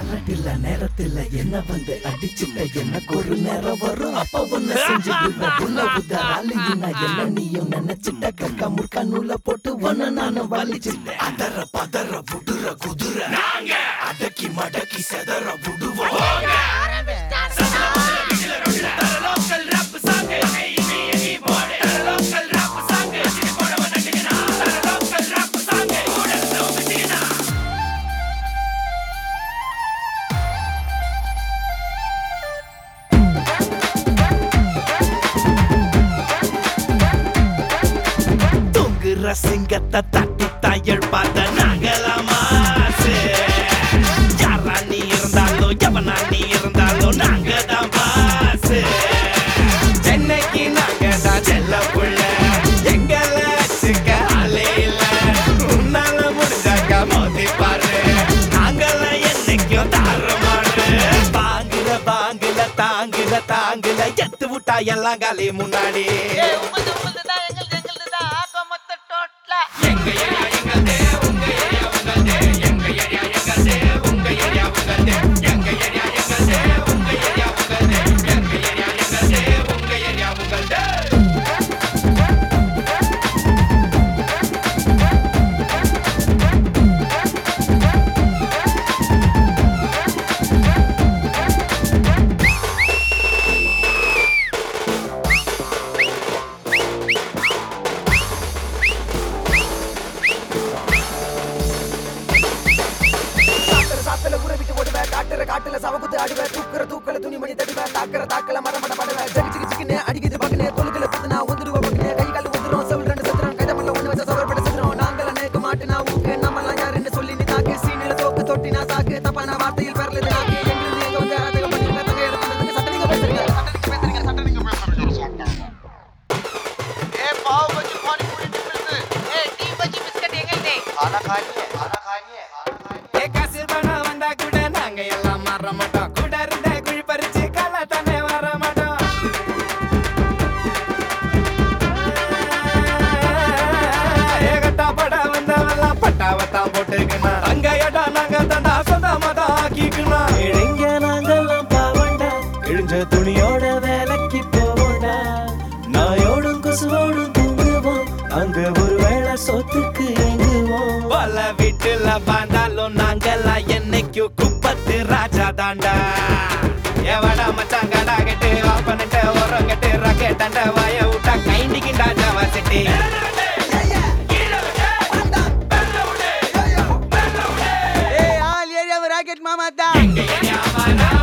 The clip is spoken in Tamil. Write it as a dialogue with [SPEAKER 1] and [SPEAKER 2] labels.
[SPEAKER 1] கரெக்டில்ல நேரத்துல என்ன வந்து அடிச்சுட்ட எனக்கு ஒரு நேரம் வரும் அப்ப ஒன்னு செஞ்சுடுவ உள்ள உதராலினா என்ன நீயும் நினைச்சிட்ட கக்கா முற்கா நூல போட்டு ஒன்னு நானும் வலிச்சுட்டேன் அதர பதற புடுற குதிரை நாங்க அடக்கி மடக்கி செதற விடுவோம் தூங்குற சிங்கத்தை தட்டி தாயல் பார்த்த நாங்களாமா யாரா நீ இருந்தாலும் எவனா நீ இருந்தாலும் நாங்க தான் பாசு சென்னைக்கு நாங்க தான் செல்ல புள்ள எங்கள வச்சுக்க ஆளே இல்ல உன்னால முடிஞ்சாக்க மோதி பாரு நாங்கள என்னைக்கும் தார மாடு பாங்குல பாங்குல தாங்குல தாங்குல எத்து விட்டா எல்லாம் காலி முன்னாடி
[SPEAKER 2] ஏய், உங்களுது, உங்களுதுதான், எங்களுது, எங்களுதுதான். ஆக மொத்த டோட்டலா.
[SPEAKER 1] எங்க ஏரியா எங்கள்தே உங்க ஏரியா உங்கள்தே எங்க ஏரியா எங்கள்தே உங்க ஏரியா உங்கள்தே எங்க ஏரியா எங்கள்தே உங்க ஏரியா உங்கள்தே எங்க ஏரியா எங்கள்தே உங்க ஏரியா உங்கள்தே
[SPEAKER 3] சாத்திர சாத்திர ஊரை விட்டு ஓடுவேன் காட்டுற காட்டுல சவகுத்து ஆடுவேன் தூக்குற தூக்கல துணிமணி தடுவேன் தாக்குற தாக்கல மரமட படுவேன் ஜகி ஜிகி ஜிகினே அடிக்குது பக்கனே தொழுக்கல புதுனா ஒந்துருவ பக்கனே கை கால் உதிரும் செவில் ரெண்டு சத்திரம் கைதமல்ல ஒண்ணு வச்ச சவர் பட சத்திரம் நாங்கள நேக்கு மாட்டுனா ஊக்கு நம்மலாம் யாருன்னு சொல்லி நீ தாக்கு சீனில தோக்கு தொட்டினா சாக்கு தப்பான வார்த்தையில் பெறலது நாக்கு எங்களுக்கு எங்க வந்து அராஜகம் பண்ணுங்க தங்க எடுத்து சட்டனிங்க பேசுறீங்க சட்டனிங்க பேசுறீங்க சட்டனிங்க
[SPEAKER 2] ஏய், பாவ் பஜ்ஜி, பானிபூரி, நிப்பிள்ஸ். ஏய், டீ பஜ்ஜி, பிஸ்கட் எங்களுது.
[SPEAKER 1] ஏ காசு பணம் வந்தா கூட நாங்க எல்லாம் மாற மாட்டோம் கூட இருந்த குழி பறிச்சு கல தானே வர மாட்டோம் ஏகட்டா பட வந்தவெல்லாம் பட்டாவத்தான் போட்டுக்கணும் அங்க இடம் நாங்க தண்டா சொந்தமா தான் ஆக்கிக்கணும் இளைஞ நாங்கெல்லாம் பாவண்டா இழிஞ்ச துணியோட வேலைக்கு போவோண்டா நாயோடும் கொசுவோடும் தூங்குவோம் அங்க ஒருவேளை சொத்துக்கு எங்குவோம் பல வீட்டுல வாழ்ந்தாலும் நாங்கெல்லாம் என்னைக்கும் குப்பத்து ராஜா தாண்டா எவடா மச்சான் கடா கட்டு ஆப்பனட்ட உரம் கட்டு ராக்கெட்டாண்ட வாய விட்டா கைண்டிக்கிண்டா ஜாவா சிட்டி
[SPEAKER 3] ஏய் ஆல் ஏரியா ராக்கெட் மாமா தான்
[SPEAKER 1] எங்க ஏரியா மாறா